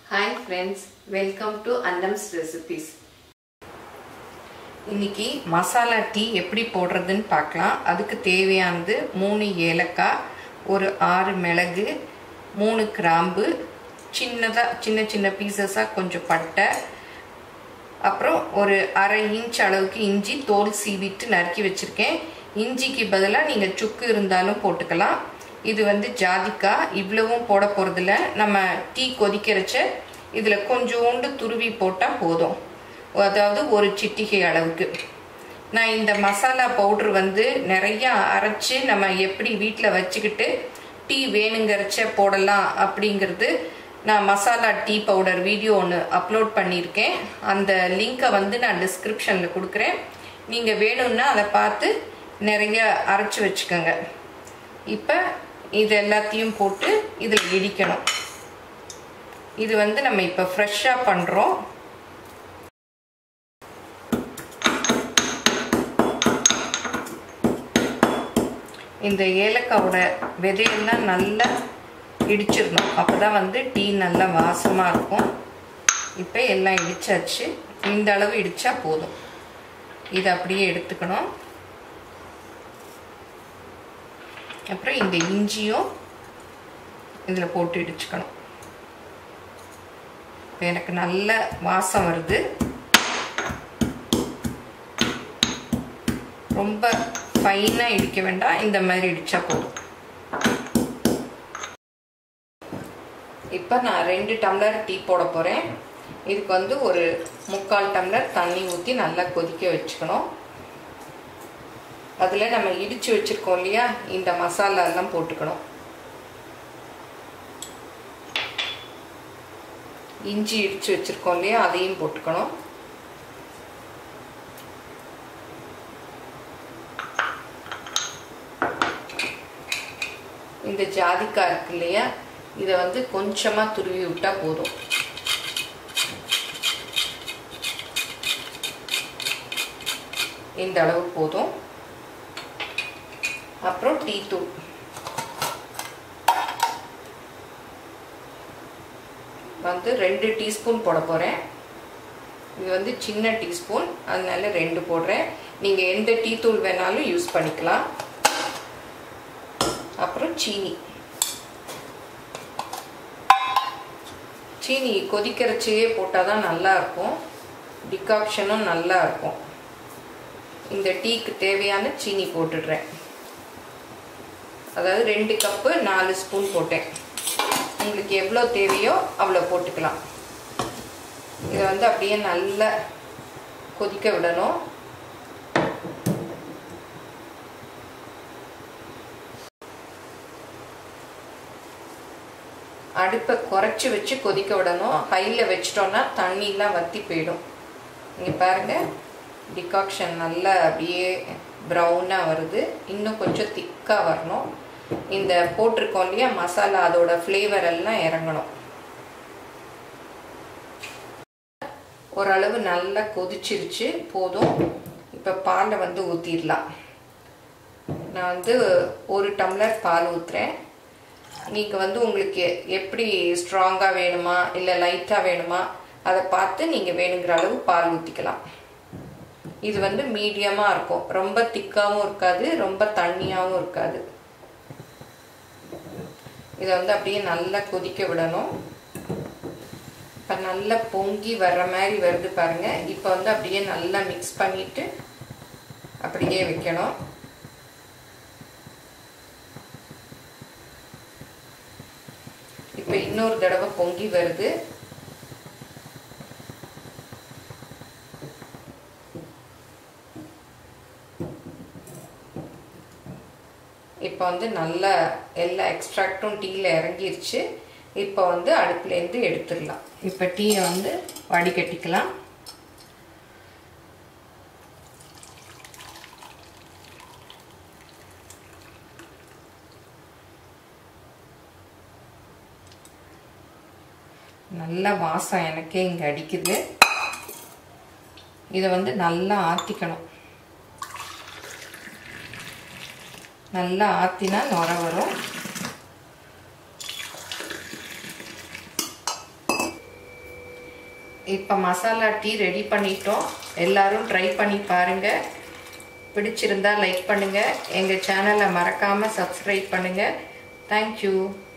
hi friends welcome to Annam's recipes இன்னைக்கு masala tea எப்படி போடுறதுன்னு பார்க்கலாம் அதுக்கு தேவையானது மூணு ஏலக்காய் ஒரு ஆறு மிளகு மூணு கிராம்பு சின்னதாக சின்ன சின்ன பீசஸாக கொஞ்சம் பட்டை அப்புறம் ஒரு அரை இன்ச் அளவுக்கு இஞ்சி தோல் சீவிட்டு நறுக்கி வச்சுருக்கேன் இஞ்சிக்கு பதிலாக நீங்கள் சுக்கு இருந்தாலும் போட்டுக்கலாம் இது வந்து ஜாதிக்காய் இவ்வளவும் போட போகிறதில்ல நம்ம டீ கொதிக்கிறச்ச இதில் கொஞ்சோண்டு துருவி போட்டால் போதும் அதாவது ஒரு சிட்டிகை அளவுக்கு நான் இந்த மசாலா பவுட்ரு வந்து நிறையா அரைச்சி நம்ம எப்படி வீட்டில் வச்சுக்கிட்டு டீ வேணுங்கிறச்ச போடலாம் அப்படிங்கிறது நான் மசாலா டீ பவுடர் வீடியோ ஒன்று அப்லோட் பண்ணியிருக்கேன் அந்த லிங்க்கை வந்து நான் டிஸ்கிரிப்ஷனில் கொடுக்குறேன் நீங்கள் வேணும்னா அதை பார்த்து நிறைய அரைச்சி வச்சுக்கோங்க இப்போ இது எல்லாத்தையும் போட்டு இதில் இடிக்கணும் இது வந்து நம்ம இப்போ ஃப்ரெஷ்ஷாக பண்ணுறோம் இந்த ஏலக்காவோட விதையெல்லாம் நல்லா இடிச்சிடணும் அப்போ தான் வந்து டீ நல்லா வாசமாக இருக்கும் இப்போ எல்லாம் இடிச்சாச்சு இந்த அளவு இடித்தா போதும் இதை அப்படியே எடுத்துக்கணும் அப்புறம் இந்த இஞ்சியும் இதில் போட்டு இடிச்சுக்கணும் இப்போ எனக்கு நல்ல வாசம் வருது ரொம்ப ஃபைனாக இடிக்க வேண்டாம் இந்த மாதிரி இடித்தா போதும் இப்போ நான் ரெண்டு டம்ளர் டீ போட போகிறேன் இதுக்கு வந்து ஒரு முக்கால் டம்ளர் தண்ணி ஊற்றி நல்லா கொதிக்க வச்சுக்கணும் அதில் நம்ம இடித்து வச்சுருக்கோம் இல்லையா இந்த மசாலா எல்லாம் போட்டுக்கணும் இஞ்சி இடித்து வச்சுருக்கோம் இல்லையா அதையும் போட்டுக்கணும் இந்த ஜாதிக்காய் இருக்கு இல்லையா இதை வந்து கொஞ்சமாக துருவி விட்டால் போதும் இந்த அளவு போதும் அப்புறம் டீ தூள் வந்து ரெண்டு டீஸ்பூன் போட போகிறேன் இது வந்து சின்ன டீஸ்பூன் அதனால ரெண்டு போடுறேன் நீங்கள் எந்த டீ தூள் வேணாலும் யூஸ் பண்ணிக்கலாம் அப்புறம் சீனி சீனி கொதிக்கிறச்சையே போட்டால் தான் நல்லா இருக்கும் டிகாக்ஷனும் நல்லா இருக்கும் இந்த டீக்கு தேவையான சீனி போட்டுடுறேன் அதாவது ரெண்டு கப்பு நாலு ஸ்பூன் போட்டேன் உங்களுக்கு எவ்வளோ தேவையோ அவ்வளோ போட்டுக்கலாம் இதை வந்து அப்படியே நல்லா கொதிக்க விடணும் அடுப்பை குறைச்சி வச்சு கொதிக்க விடணும் ஹையில் வச்சிட்டோன்னா தண்ணிலாம் வற்றி போயிடும் இங்கே பாருங்கள் டிகாக்ஷன் நல்லா அப்படியே ப்ரௌனாக வருது இன்னும் கொஞ்சம் திக்காக வரணும் இந்த போட்டிருக்கோம் இல்லையா மசாலா அதோட ஃப்ளேவர் எல்லாம் இறங்கணும் ஓரளவு நல்லா கொதிச்சிருச்சு போதும் இப்போ பாலை வந்து ஊற்றிடலாம் நான் வந்து ஒரு டம்ளர் பால் ஊற்றுறேன் நீங்கள் வந்து உங்களுக்கு எப்படி ஸ்ட்ராங்காக வேணுமா இல்லை லைட்டாக வேணுமா அதை பார்த்து நீங்கள் வேணுங்கிற அளவு பால் ஊற்றிக்கலாம் இது வந்து மீடியமாக இருக்கும் ரொம்ப திக்காகவும் இருக்காது ரொம்ப தண்ணியாகவும் இருக்காது இதை வந்து அப்படியே நல்லா கொதிக்க விடணும் இப்போ நல்லா பொங்கி வர்ற மாதிரி வருது பாருங்கள் இப்போ வந்து அப்படியே நல்லா மிக்ஸ் பண்ணிவிட்டு அப்படியே வைக்கணும் இப்போ இன்னொரு தடவை பொங்கி வருது இப்போ வந்து நல்லா எல்லா எக்ஸ்ட்ராக்டும் டீயில் இறங்கிருச்சு இப்போ வந்து அடுப்புலேருந்து எடுத்துடலாம் இப்போ டீயை வந்து வடிகட்டிக்கலாம் நல்ல வாசம் எனக்கே இங்கே அடிக்குது இதை வந்து நல்லா ஆற்றிக்கணும் நல்லா ஆற்றினா நுர வரும் இப்போ மசாலா டீ ரெடி பண்ணிட்டோம் எல்லாரும் ட்ரை பண்ணி பாருங்கள் பிடிச்சிருந்தா லைக் பண்ணுங்கள் எங்கள் சேனலை மறக்காமல் சப்ஸ்கிரைப் பண்ணுங்கள் தேங்க்யூ